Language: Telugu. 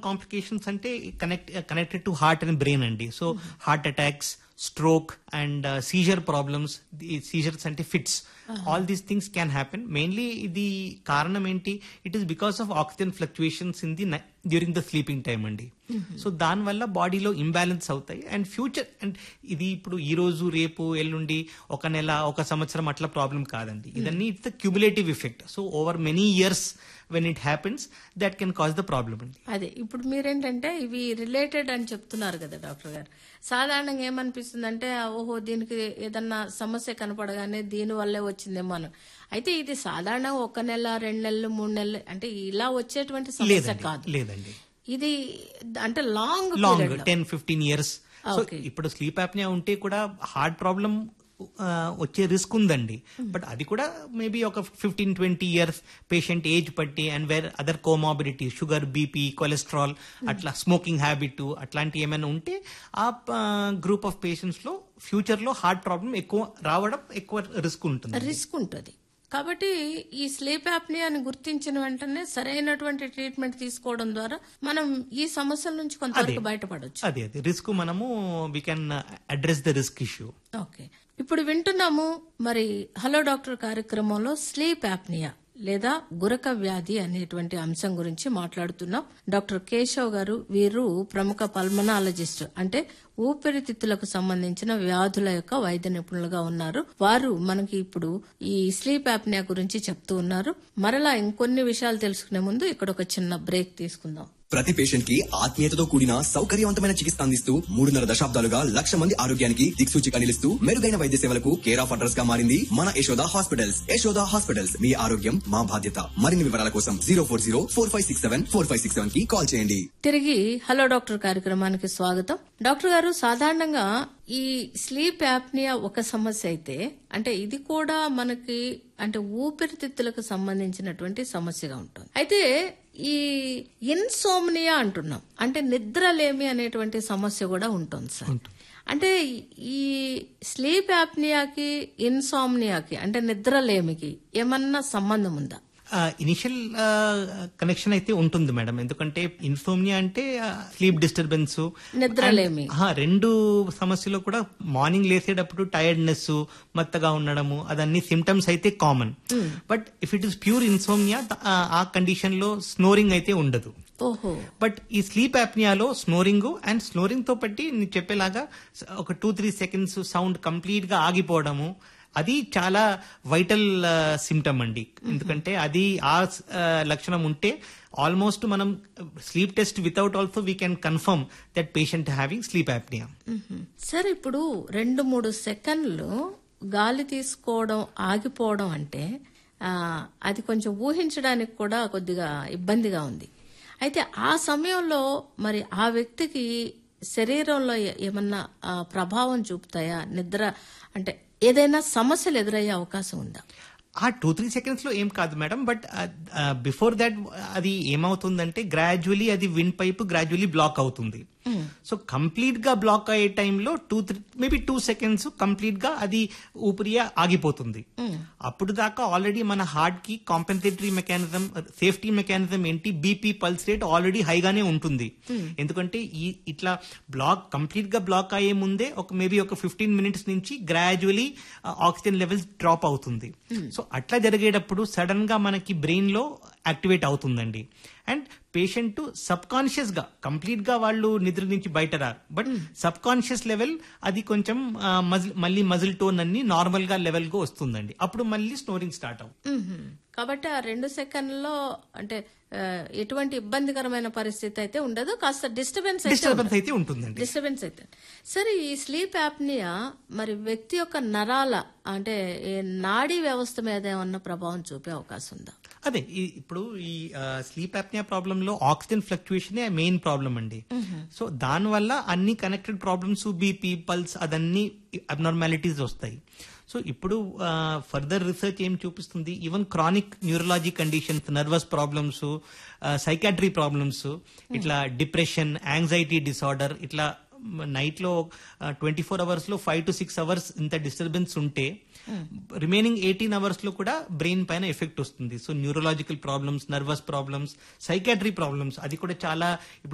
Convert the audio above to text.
కాంప్లికేషన్స్ అంటే connect connected to heart and brain అండి so heart attacks stroke and seizure problems seizures అంటే fits all these things can happen mainly ఇది కారణం ఏంటి it is because of oxygen fluctuations in the during the sleeping time అండి సో దానివల్ల బాడీలో ఇంబ్యాలెన్స్ అవుతాయి అండ్ ఫ్యూచర్ అండ్ ఇది ఇప్పుడు ఈ రోజు రేపు ఎల్లుండి ఒక నెల ఒక సంవత్సరం అట్లా ప్రాబ్లం కాదండి ఇదన్నీ it's the cumulative effect so over many years when it happens that can cause the problem అండి అదే ఇప్పుడు మీరేంటంటే ఇవి రిలేటెడ్ అని చెప్తున్నారు కదా డాక్టర్ గారు సాధారణంగా ఏమనిపిస్తుంది అంటే ఓహో దీనికి ఏదన్నా సమస్య కనపడగానే దీని వల్లే వచ్చిందేమో అని అయితే ఇది సాధారణంగా ఒక నెల రెండు నెలలు మూడు నెలలు అంటే ఇలా వచ్చేటువంటి సమస్య లేదండి కాదు లేదండి ఇది అంటే long long ten fifteen years so Okay. ఇప్పుడు స్లీప్ యాప్నియా ఉంటే కూడా హార్ట్ ప్రాబ్లం వచ్చే రిస్క్ ఉందండి బట్ అది కూడా మేబీ ఒక fifteen twenty years patient age బట్టి and where other comorbidity sugar BP cholesterol అట్లా స్మోకింగ్ హ్యాబిట్ అట్లాంటి ఏమైనా ఉంటే ఆ గ్రూప్ ఆఫ్ పేషెంట్స్ లో ఫ్యూచర్ లో హార్ట్ ప్రాబ్లం ఎక్కువ రావడం ఎక్కువ రిస్క్ ఉంటుంది రిస్క్ ఉంటుంది కాబట్టి ఈ స్లీప్ యాప్నియాని గుర్తించిన వెంటనే సరైనటువంటి ట్రీట్మెంట్ తీసుకోవడం ద్వారా మనం ఈ సమస్యల నుంచి కొంతవరకు బయటపడవచ్చు అదే అదే రిస్క్ మనము we can address the risk issue okay ఇప్పుడు వింటున్నాము మరి హలో డాక్టర్ కార్యక్రమంలో స్లీప్ యాప్నియా లేదా గురక వ్యాధి అనేటువంటి అంశం గురించి మాట్లాడుతున్నాం డాక్టర్ కేశవ్ గారు వీరు ప్రముఖ పల్మనాలజిస్ట్ అంటే ఊపిరితిత్తులకు సంబంధించిన వ్యాధుల యొక్క వైద్య నిపుణులుగా ఉన్నారు వారు మనకి ఇప్పుడు ఈ స్లీప్ యాప్నియా గురించి చెప్తూ ఉన్నారు మరలా ఇంకొన్ని విషయాలు తెలుసుకునే ముందు ఇక్కడ ఒక చిన్న బ్రేక్ తీసుకుందాం ప్రతి పేషెంట్ కి ఆత్మీయతతో కూడిన సౌకర్యవంతమైన చికిత్స అందిస్తూ మూడున్నర దశాబ్దాలుగా లక్ష మంది ఆరోగ్యానికి దిక్సూచిగా నిలుస్తూ మెరుగైన వైద్య సేవలకు కేర్ ఆఫ్ అడ్రస్ గా మారింది మన యశోద హాస్పిటల్స్ యశోద హాస్పిటల్స్ మీ ఆరోగ్యం మా బాధ్యత మరిన్ని వివరాల కోసం zero four zero four five six seven four five six seven కి కాల్ చేయండి తిరిగి హలో డాక్టర్ కార్యక్రమానికి స్వాగతం డాక్టర్ గారు సాధారణంగా ఈ స్లీప్ యాప్నియా ఒక సమస్య అయితే అంటే ఇది కూడా మనకి అంటే ఊపిరితిత్తులకు సంబంధించినటువంటి సమస్యగా ఉంటుంది అయితే ఈ ఇన్సోమ్నియా అంటున్నాం అంటే నిద్రలేమి అనేటువంటి సమస్య కూడా ఉంటుంది సార్ అంటే ఈ స్లీప్ యాప్నియాకి ఇన్సోమ్నియాకి అంటే నిద్రలేమికి ఏమన్నా సంబంధం ఉందా ఇనిషియల్ కనెక్షన్ అయితే ఉంటుంది మేడం ఎందుకంటే ఇన్ఫోమియా అంటే స్లీప్ డిస్టర్బెన్స్ నిద్రలేమి. రెండు సమస్యలు కూడా మార్నింగ్ లేసేటప్పుడు టైర్డ్నెస్ మత్తగా ఉండడము అదన్నీ సిమ్టమ్స్ అయితే common but if it is pure insomnia ఆ కండిషన్ లో స్నోరింగ్ అయితే ఉండదు ఓహో బట్ ఈ స్లీప్ యాప్నియాలో స్నోరింగ్ అండ్ స్నోరింగ్ తో పట్టి నేను చెప్పేలాగా ఒక two three seconds sound complete గా ఆగిపోవడము అది చాలా వైటల్ సిమ్టమ్ అండి ఎందుకంటే అది ఆ ఆ, లక్షణం ఉంటే ఆల్మోస్ట్ మనం sleep test without also we can confirm that patient having sleep apnoea మ్మ్. సరే ఇప్పుడు రెండు మూడు సెకండ్లు గాలి తీసుకోవడం ఆగిపోవడం అంటే ఆ, అది కొంచెం ఊహించడానికి కూడా కొద్దిగా ఇబ్బందిగా ఉంది అయితే ఆ సమయంలో మరి ఆ వ్యక్తికి శరీరంలో ఏ- ఏమన్నా ఆ, ప్రభావం చూపుతాయా నిద్ర అంటే ఏదైనా సమస్యలు ఎదురయ్యే అవకాశం ఉందా ఆ టూ త్రీ సెకండ్స్ లో ఏం కాదు మేడం బట్ బిఫోర్ దాట్ అది ఏమవుతుందంటే గ్రాడ్యువలీ అది విన్ పైప్ గ్రాడ్యువలీ బ్లాక్ అవుతుంది సో కంప్లీట్ గా బ్లాక్ అయ్యే టైంలో two three maybe two seconds complete గా అది ఊపిరియా ఆగిపోతుంది అప్పుడు దాకా ఆల్రెడీ మన హార్ట్ కి కాంపెన్సేటరీ మెకానిజం సేఫ్టీ మెకానిజం ఏంటి బీపీ పల్స్ రేట్ ఆల్రెడీ హైగానే ఉంటుంది ఎందుకంటే ఈ ఇట్లా బ్లాక్ కంప్లీట్ గా బ్లాక్ అయ్యే ముందే ఒక మేబీ ఒక ఫిఫ్టీన్ మినిట్స్ నుంచి గ్రాడ్యువలీ ఆక్సిజన్ లెవెల్స్ డ్రాప్ అవుతుంది సో అట్లా జరిగేటప్పుడు సడన్ గా మనకి బ్రెయిన్ లో యాక్టివేట్ అవుతుందండి అండ్ పేషెంట్ సబ్ కాన్షియస్ గా కంప్లీట్ గా వాళ్ళు నిద్ర నుంచి బయట రారు బట్ సబ్ కాన్షియస్ లెవెల్ అది కొంచెం ఆ, మజిల్ మళ్ళీ మజిల్ టోన్ అన్ని నార్మల్ గా లెవెల్ గా వస్తుందండి అప్పుడు మళ్ళీ స్నోరింగ్ స్టార్ట్ అవుతుంది మ్మ్. కాబట్టి ఆ రెండు సెకండ్లో అంటే ఆ, ఎటువంటి ఇబ్బందికరమైన పరిస్థితి అయితే ఉండదు కాస్త డిస్టర్బెన్స్ అయితే డిస్టర్బెన్స్ అయితే ఉంటుందండి డిస్టర్బెన్స్ అయితే సరే ఈ స్లీప్ యాప్నియా మరి వ్యక్తి యొక్క నరాల అంటే ఈ నాడీ వ్యవస్థ మీద ఏమన్నా ప్రభావం చూపే అవకాశం ఉందా అదే ఈ- ఇప్పుడు ఈ స్లీప్ యాప్నియా ప్రాబ్లమ్ లో ఆక్సిజన్ ఫ్లక్చుయేషన్ మెయిన్ ప్రాబ్లం అండి సో దాని వల్ల అన్ని కనెక్టెడ్ ప్రాబ్లమ్స్ బీపీ పల్స్ అదన్నీ అబ్నార్మాలిటీస్ వస్తాయి సో ఇప్పుడు ఫర్దర్ రీసెర్చ్ ఏం చూపిస్తుంది even chronic neurology conditions nervous problems psychiatry problems ఇట్లా డిప్రెషన్ యాంగ్జైటీ డిసార్డర్ ఇట్లా నైట్ లో ట్వంటీ ఫోర్ అవర్స్ లో ఫైవ్ టు సిక్స్ అవర్స్ ఇంత డిస్టర్బెన్స్ ఉంటే రిమైనింగ్ ఎయిటీన్ అవర్స్ లో కూడా బ్రెయిన్ పైన ఎఫెక్ట్ వస్తుంది so neurological problems nervous problems psychiatry problems అది కూడా చాలా ఇప్పుడు